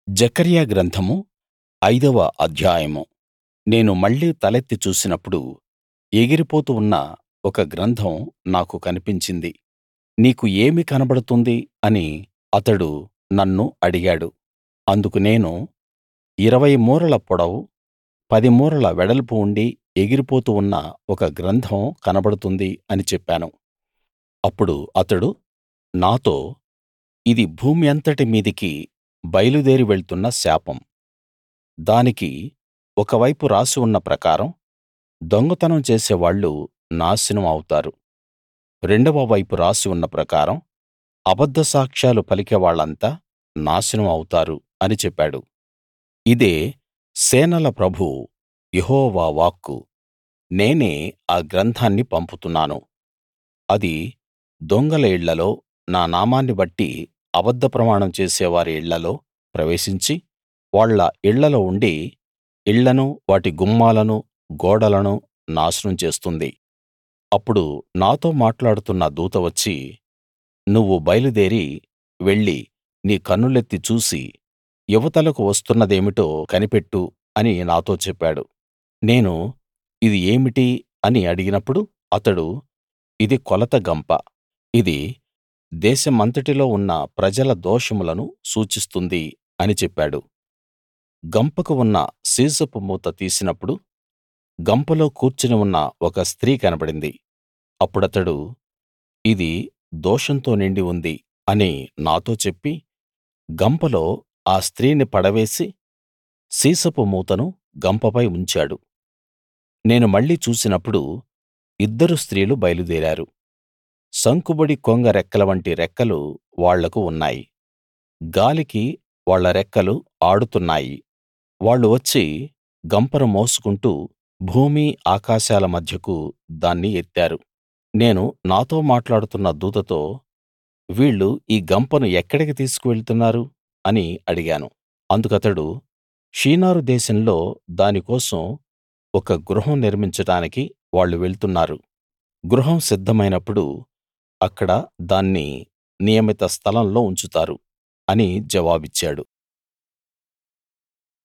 జెకర్యా గ్రంథము ఐదవ అధ్యాయము నేను మళ్ళీ తలెత్తి చూసినప్పుడు ఎగిరిపోతూ ఉన్న ఒక గ్రంథం నాకు కనిపించింది నీకు ఏమి కనబడుతుంది అని అతడు నన్ను అడిగాడు అందుకు నేను ఇరవై మూరల పొడవు పది మూరల వెడల్పు ఉండి ఎగిరిపోతూ ఉన్న ఒక గ్రంథం కనబడుతుంది అని చెప్పాను అప్పుడు అతడు నాతో ఇది భూమి అంతటి మీదికి బయలుదేరి వెళ్తున్న శాపం దానికి ఒక వైపు రాసి ఉన్న ప్రకారం దొంగతనం చేసేవాళ్ళు నాశనం అవుతారు రెండవ వైపు రాసి ఉన్న ప్రకారం అబద్ధ సాక్ష్యాలు పలికేవాళ్ళంతా నాశనం అవుతారు అని చెప్పాడు ఇదే సేనల ప్రభువు యెహోవా వాక్కు నేనే ఆ గ్రంథాన్ని పంపుతున్నాను అది దొంగల ఇళ్ళలో నా నామాన్ని బట్టి అబద్ధ ప్రమాణం చేసేవారి ఇళ్ళలో ప్రవేశించి వాళ్ళ ఇళ్ళలో ఉండి ఇళ్ళనూ వాటి గుమ్మాలనూ గోడలను నాశనం చేస్తుంది అప్పుడు నాతో మాట్లాడుతున్న దూత వచ్చి నువ్వు బయలుదేరి వెళ్లి నీ కన్నులెత్తి చూసి ఇవతలకు వస్తున్నదేమిటో కనిపెట్టు అని నాతో చెప్పాడు నేను ఇది ఏమిటి అని అడిగినప్పుడు అతడు ఇది కొలత గంప ఇది దేశమంతటిలో ఉన్న ప్రజల దోషములను సూచిస్తుంది అని చెప్పాడు గంపకు ఉన్న సీసపు మూత తీసినప్పుడు గంపలో కూర్చుని ఉన్న ఒక స్త్రీ కనబడింది అప్పుడతడు ఇది దోషంతో నిండి ఉంది అని నాతో చెప్పి గంపలో ఆ స్త్రీని పడవేసి సీసపు మూతను గంపపై ఉంచాడు నేను మళ్ళీ చూసినప్పుడు ఇద్దరు స్త్రీలు బయలుదేరారు సంకుబుడి కొంగ రెక్కలవంటి రెక్కలు వాళ్లకు ఉన్నాయి గాలికి వాళ్ళ రెక్కలు ఆడుతున్నాయి వాళ్ళు వచ్చి గంపను మోసుకుంటూ భూమి ఆకాశాల మధ్యకు దాన్ని ఎత్తారు నేను నాతో మాట్లాడుతున్న దూతతో వీళ్ళు ఈ గంపను ఎక్కడికి తీసుకువెళ్తున్నారు అని అడిగాను అందుకతడు షీనారు దేశంలో దాని కోసం ఒక గృహం నిర్మించడానికి వాళ్ళు వెళ్తున్నారు గృహం సిద్ధమైనప్పుడు అక్కడ దాన్ని నియమిత స్థలంలో ఉంచుతారు అని జవాబిచ్చాడు